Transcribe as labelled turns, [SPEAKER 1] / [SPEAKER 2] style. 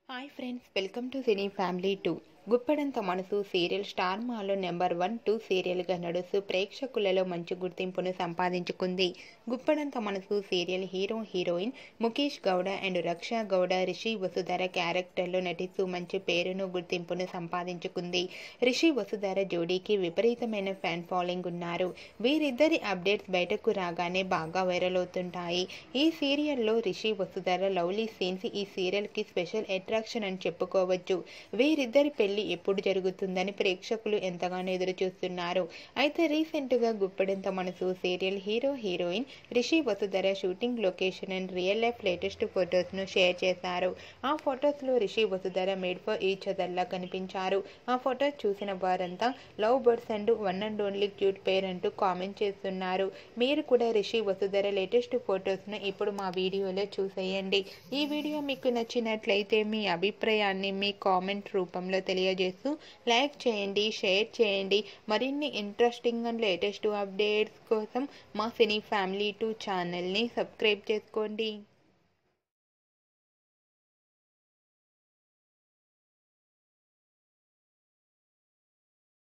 [SPEAKER 1] hi friends welcome to cine family two Guppedantha Manasu serial star మాలో number one two సీరియల్గా నడుస్తూ ప్రేక్షకులలో మంచి గుర్తింపును సంపాదించుకుంది Guppedantha Manasu serial hero heroine Mukesh Gowda and Raksha Gowda Rishi Vasudhara క్యారెక్టర్లో నటిస్తూ మంచి పేరును గుర్తింపును సంపాదించుకుంది రిషి వసుధర జోడీకి విపరీతమైన ఫ్యాన్ ఫాలోయింగ్ ఉన్నారు వీరిద్దరి అప్డేట్స్ బయటకు రాగానే బాగా వైరల్ అవుతుంటాయి ఈ సీరియల్లో రిషి వసుధర లవ్లీ సీన్స్ ఈ సీరియల్కి స్పెషల్ అట్రాక్షన్ అని చెప్పుకోవచ్చు వీరిద్దరి పెళ్లి ఎప్పుడు జరుగుతుందని ప్రేక్షకులు ఎంతగానో ఎదురు చూస్తున్నారు అయితే రీసెంట్గా Guppedantha Manasu serial hero heroine Rishi Vasudhara shooting location and real life latest ఫొటోస్ను షేర్ చేశారు ఆ ఫొటోస్లో Rishi Vasudhara made for each అదర్లా కనిపించారు ఆ ఫొటోస్ చూసిన వారంతా love birds and one and only cute pair అంటూ కామెంట్ చేస్తున్నారు మీరు కూడా రిషి వసుధర లేటెస్ట్ ఫొటోస్ను ఇప్పుడు మా వీడియోలో చూసేయండి ఈ వీడియో మీకు నచ్చినట్లయితే మీ అభిప్రాయాన్ని మీ కామెంట్ రూపంలో తెలియజేస్తూ లైక్ చేయండి షేర్ చేయండి మరిన్ని ఇంట్రెస్టింగ్ అండ్ లేటెస్ట్ అప్డేట్స్ కోసం మా సినీ ఫ్యామిలీ టూ ఛానల్ని సబ్స్క్రైబ్ చేసుకోండి